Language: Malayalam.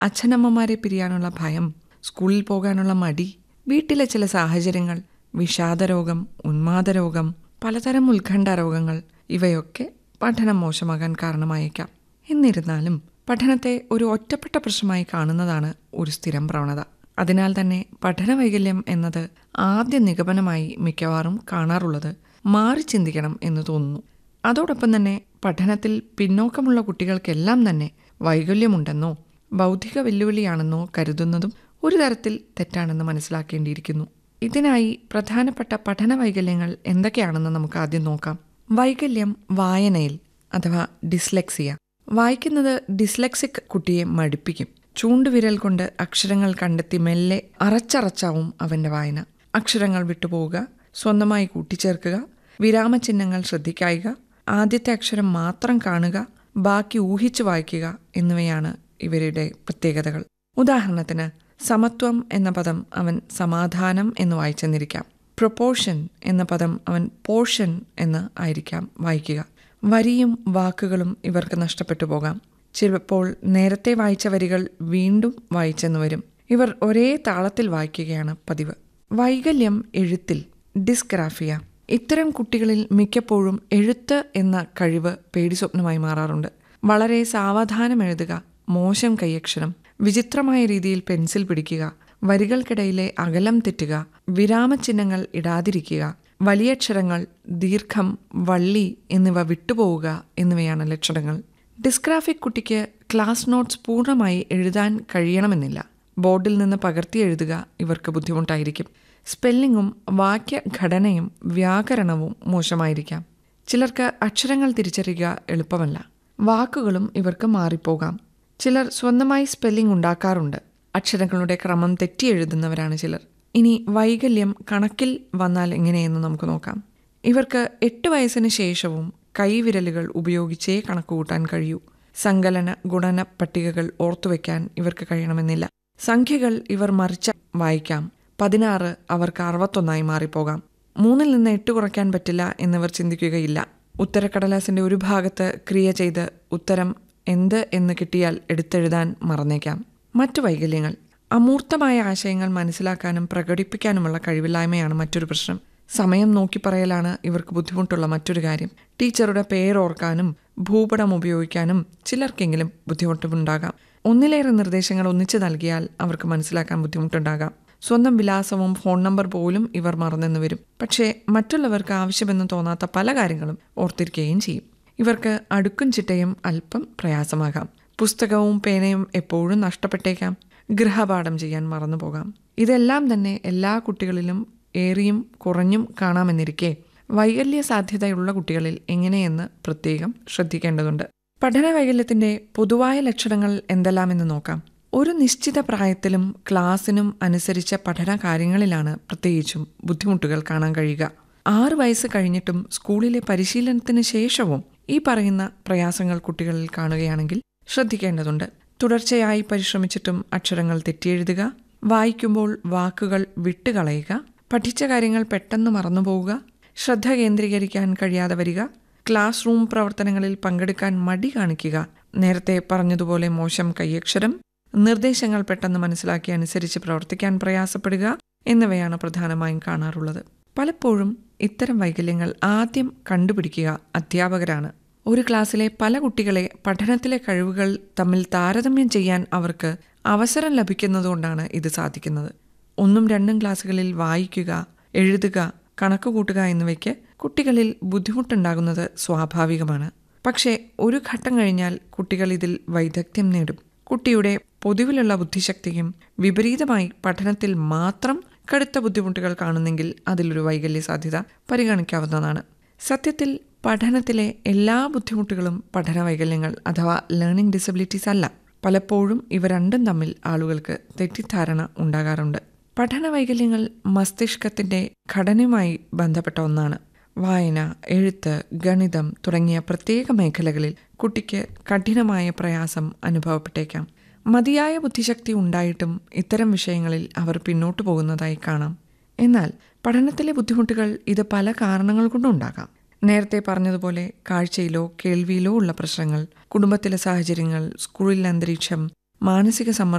അച്ഛനമ്മമാരെ പിരിയാനുള്ള ഭയം സ്കൂളിൽ പോകാനുള്ള മടി വീട്ടിലെ ചില സാഹചര്യങ്ങൾ വിഷാദരോഗം ഉന്മാദരോഗം പലതരം ഉത്കണ്ഠ രോഗങ്ങൾ ഇവയൊക്കെ പഠനം മോശമാകാൻ കാരണമായേക്കാം എന്നിരുന്നാലും പഠനത്തെ ഒരു ഒറ്റപ്പെട്ട പ്രശ്നമായി കാണുന്നതാണ് ഒരു സ്ഥിരം പ്രവണത അതിനാൽ തന്നെ പഠന വൈകല്യം എന്നത് ആദ്യ നിഗമനമായി മിക്കവാറും കാണാറുള്ളത് മാറി ചിന്തിക്കണം എന്ന് തോന്നുന്നു അതോടൊപ്പം തന്നെ പഠനത്തിൽ പിന്നോക്കമുള്ള കുട്ടികൾക്കെല്ലാം തന്നെ വൈകല്യമുണ്ടെന്നോ ബൗദ്ധിക വെല്ലുവിളിയാണെന്നോ കരുതുന്നതും ഒരു തരത്തിൽ തെറ്റാണെന്ന് മനസ്സിലാക്കേണ്ടിയിരിക്കുന്നു ഇതിനായി പ്രധാനപ്പെട്ട പഠന വൈകല്യങ്ങൾ എന്തൊക്കെയാണെന്ന് നമുക്ക് ആദ്യം നോക്കാം വൈകല്യം വായനയിൽ അഥവാ ഡിസ്ലെക്സിയ വായിക്കുന്നത് ഡിസ്ലെക്സിക് കുട്ടിയെ മടുപ്പിക്കും ചൂണ്ടുവിരൽ കൊണ്ട് അക്ഷരങ്ങൾ കണ്ടെത്തി മെല്ലെ അറച്ചറച്ചാവും അവന്റെ വായന അക്ഷരങ്ങൾ വിട്ടുപോവുക സ്വന്തമായി കൂട്ടിച്ചേർക്കുക വിരാമചിഹ്നങ്ങൾ ശ്രദ്ധിക്കായിക ആദ്യത്തെ അക്ഷരം മാത്രം കാണുക ബാക്കി ഊഹിച്ചു വായിക്കുക എന്നിവയാണ് ഇവരുടെ പ്രത്യേകതകൾ ഉദാഹരണത്തിന് സമത്വം എന്ന പദം അവൻ സമാധാനം എന്ന് വായിച്ചെന്നിരിക്കാം പ്രൊപ്പോർഷൻ എന്ന പദം അവൻ പോർഷൻ എന്ന് ആയിരിക്കാം വായിക്കുക വരിയും വാക്കുകളും ഇവർക്ക് നഷ്ടപ്പെട്ടു പോകാം ചിലപ്പോൾ നേരത്തെ വായിച്ച വരികൾ വീണ്ടും വായിച്ചെന്ന് വരും ഇവർ ഒരേ താളത്തിൽ വായിക്കുകയാണ് പതിവ് വൈകല്യം എഴുത്തിൽ ഡിസ്ഗ്രാഫിയ ഇത്തരം കുട്ടികളിൽ മിക്കപ്പോഴും എഴുത്ത് എന്ന കഴിവ് പേടി സ്വപ്നമായി മാറാറുണ്ട് വളരെ സാവധാനം എഴുതുക മോശം കൈയക്ഷരം വിചിത്രമായ രീതിയിൽ പെൻസിൽ പിടിക്കുക വരികൾക്കിടയിലെ അകലം തെറ്റുക വിരാമചിഹ്നങ്ങൾ ഇടാതിരിക്കുക വലിയക്ഷരങ്ങൾ ദീർഘം വള്ളി എന്നിവ വിട്ടുപോവുക എന്നിവയാണ് ലക്ഷണങ്ങൾ ഡിസ്ഗ്രാഫിക് കുട്ടിക്ക് ക്ലാസ് നോട്ട്സ് പൂർണ്ണമായി എഴുതാൻ കഴിയണമെന്നില്ല ബോർഡിൽ നിന്ന് പകർത്തി എഴുതുക ഇവർക്ക് ബുദ്ധിമുട്ടായിരിക്കും സ്പെല്ലിങ്ങും വാക്യഘടനയും വ്യാകരണവും മോശമായിരിക്കാം ചിലർക്ക് അക്ഷരങ്ങൾ തിരിച്ചറിയുക എളുപ്പമല്ല വാക്കുകളും ഇവർക്ക് മാറിപ്പോകാം ചിലർ സ്വന്തമായി സ്പെല്ലിംഗ് ഉണ്ടാക്കാറുണ്ട് അക്ഷരങ്ങളുടെ ക്രമം തെറ്റി എഴുതുന്നവരാണ് ചിലർ ഇനി വൈകല്യം കണക്കിൽ വന്നാൽ എങ്ങനെയെന്ന് നമുക്ക് നോക്കാം ഇവർക്ക് എട്ട് വയസ്സിന് ശേഷവും കൈവിരലുകൾ ഉപയോഗിച്ചേ കണക്കുകൂട്ടാൻ കഴിയൂ സങ്കലന ഗുണന പട്ടികകൾ ഓർത്തുവെക്കാൻ ഇവർക്ക് കഴിയണമെന്നില്ല സംഖ്യകൾ ഇവർ മറിച്ച വായിക്കാം പതിനാറ് അവർക്ക് അറുപത്തൊന്നായി മാറിപ്പോകാം മൂന്നിൽ നിന്ന് എട്ട് കുറയ്ക്കാൻ പറ്റില്ല എന്നിവർ ചിന്തിക്കുകയില്ല ഉത്തരക്കടലാസിന്റെ ഒരു ഭാഗത്ത് ക്രിയ ചെയ്ത് ഉത്തരം എന്ത് എന്ന് കിട്ടിയാൽ എടുത്തെഴുതാൻ മറന്നേക്കാം മറ്റു വൈകല്യങ്ങൾ അമൂർത്തമായ ആശയങ്ങൾ മനസ്സിലാക്കാനും പ്രകടിപ്പിക്കാനുമുള്ള കഴിവില്ലായ്മയാണ് മറ്റൊരു പ്രശ്നം സമയം നോക്കി പറയലാണ് ഇവർക്ക് ബുദ്ധിമുട്ടുള്ള മറ്റൊരു കാര്യം ടീച്ചറുടെ പേരോർക്കാനും ഭൂപടം ഉപയോഗിക്കാനും ചിലർക്കെങ്കിലും ബുദ്ധിമുട്ടുണ്ടാകാം ഒന്നിലേറെ നിർദ്ദേശങ്ങൾ ഒന്നിച്ചു നൽകിയാൽ അവർക്ക് മനസ്സിലാക്കാൻ ബുദ്ധിമുട്ടുണ്ടാകാം സ്വന്തം വിലാസവും ഫോൺ നമ്പർ പോലും ഇവർ മറന്നെന്ന് വരും പക്ഷേ മറ്റുള്ളവർക്ക് ആവശ്യമെന്ന് തോന്നാത്ത പല കാര്യങ്ങളും ഓർത്തിരിക്കുകയും ചെയ്യും ഇവർക്ക് അടുക്കും ചിട്ടയും അല്പം പ്രയാസമാകാം പുസ്തകവും പേനയും എപ്പോഴും നഷ്ടപ്പെട്ടേക്കാം ഗൃഹപാഠം ചെയ്യാൻ മറന്നുപോകാം ഇതെല്ലാം തന്നെ എല്ലാ കുട്ടികളിലും ഏറിയും കുറഞ്ഞും കാണാമെന്നിരിക്കെ വൈകല്യ സാധ്യതയുള്ള കുട്ടികളിൽ എങ്ങനെയെന്ന് പ്രത്യേകം ശ്രദ്ധിക്കേണ്ടതുണ്ട് പഠന വൈകല്യത്തിന്റെ പൊതുവായ ലക്ഷണങ്ങൾ എന്തെല്ലാമെന്ന് നോക്കാം ഒരു നിശ്ചിത പ്രായത്തിലും ക്ലാസ്സിനും അനുസരിച്ച പഠന കാര്യങ്ങളിലാണ് പ്രത്യേകിച്ചും ബുദ്ധിമുട്ടുകൾ കാണാൻ കഴിയുക ആറ് വയസ്സ് കഴിഞ്ഞിട്ടും സ്കൂളിലെ പരിശീലനത്തിന് ശേഷവും ഈ പറയുന്ന പ്രയാസങ്ങൾ കുട്ടികളിൽ കാണുകയാണെങ്കിൽ ശ്രദ്ധിക്കേണ്ടതുണ്ട് തുടർച്ചയായി പരിശ്രമിച്ചിട്ടും അക്ഷരങ്ങൾ തെറ്റിയെഴുതുക വായിക്കുമ്പോൾ വാക്കുകൾ വിട്ടുകളയുക പഠിച്ച കാര്യങ്ങൾ പെട്ടെന്ന് മറന്നുപോവുക ശ്രദ്ധ കേന്ദ്രീകരിക്കാൻ കഴിയാതെ വരിക ക്ലാസ് റൂം പ്രവർത്തനങ്ങളിൽ പങ്കെടുക്കാൻ മടി കാണിക്കുക നേരത്തെ പറഞ്ഞതുപോലെ മോശം കൈയക്ഷരം നിർദ്ദേശങ്ങൾ പെട്ടെന്ന് മനസ്സിലാക്കി അനുസരിച്ച് പ്രവർത്തിക്കാൻ പ്രയാസപ്പെടുക എന്നിവയാണ് പ്രധാനമായും കാണാറുള്ളത് പലപ്പോഴും ഇത്തരം വൈകല്യങ്ങൾ ആദ്യം കണ്ടുപിടിക്കുക അധ്യാപകരാണ് ഒരു ക്ലാസ്സിലെ പല കുട്ടികളെ പഠനത്തിലെ കഴിവുകൾ തമ്മിൽ താരതമ്യം ചെയ്യാൻ അവർക്ക് അവസരം ലഭിക്കുന്നതുകൊണ്ടാണ് ഇത് സാധിക്കുന്നത് ഒന്നും രണ്ടും ക്ലാസ്സുകളിൽ വായിക്കുക എഴുതുക കണക്ക് കൂട്ടുക എന്നിവയ്ക്ക് കുട്ടികളിൽ ബുദ്ധിമുട്ടുണ്ടാകുന്നത് സ്വാഭാവികമാണ് പക്ഷേ ഒരു ഘട്ടം കഴിഞ്ഞാൽ കുട്ടികൾ ഇതിൽ വൈദഗ്ധ്യം നേടും കുട്ടിയുടെ പൊതുവിലുള്ള ബുദ്ധിശക്തിയും വിപരീതമായി പഠനത്തിൽ മാത്രം കടുത്ത ബുദ്ധിമുട്ടുകൾ കാണുന്നെങ്കിൽ അതിലൊരു വൈകല്യ സാധ്യത പരിഗണിക്കാവുന്നതാണ് സത്യത്തിൽ പഠനത്തിലെ എല്ലാ ബുദ്ധിമുട്ടുകളും പഠന വൈകല്യങ്ങൾ അഥവാ ലേണിംഗ് ഡിസബിലിറ്റീസ് അല്ല പലപ്പോഴും ഇവ രണ്ടും തമ്മിൽ ആളുകൾക്ക് തെറ്റിദ്ധാരണ ഉണ്ടാകാറുണ്ട് പഠന വൈകല്യങ്ങൾ മസ്തിഷ്കത്തിന്റെ ഘടനയുമായി ബന്ധപ്പെട്ട ഒന്നാണ് വായന എഴുത്ത് ഗണിതം തുടങ്ങിയ പ്രത്യേക മേഖലകളിൽ കുട്ടിക്ക് കഠിനമായ പ്രയാസം അനുഭവപ്പെട്ടേക്കാം മതിയായ ബുദ്ധിശക്തി ഉണ്ടായിട്ടും ഇത്തരം വിഷയങ്ങളിൽ അവർ പിന്നോട്ടു പോകുന്നതായി കാണാം എന്നാൽ പഠനത്തിലെ ബുദ്ധിമുട്ടുകൾ ഇത് പല കാരണങ്ങൾ കൊണ്ടും ഉണ്ടാകാം നേരത്തെ പറഞ്ഞതുപോലെ കാഴ്ചയിലോ കേൾവിയിലോ ഉള്ള പ്രശ്നങ്ങൾ കുടുംബത്തിലെ സാഹചര്യങ്ങൾ സ്കൂളിലെ അന്തരീക്ഷം മാനസിക സമ്മർദ്ദം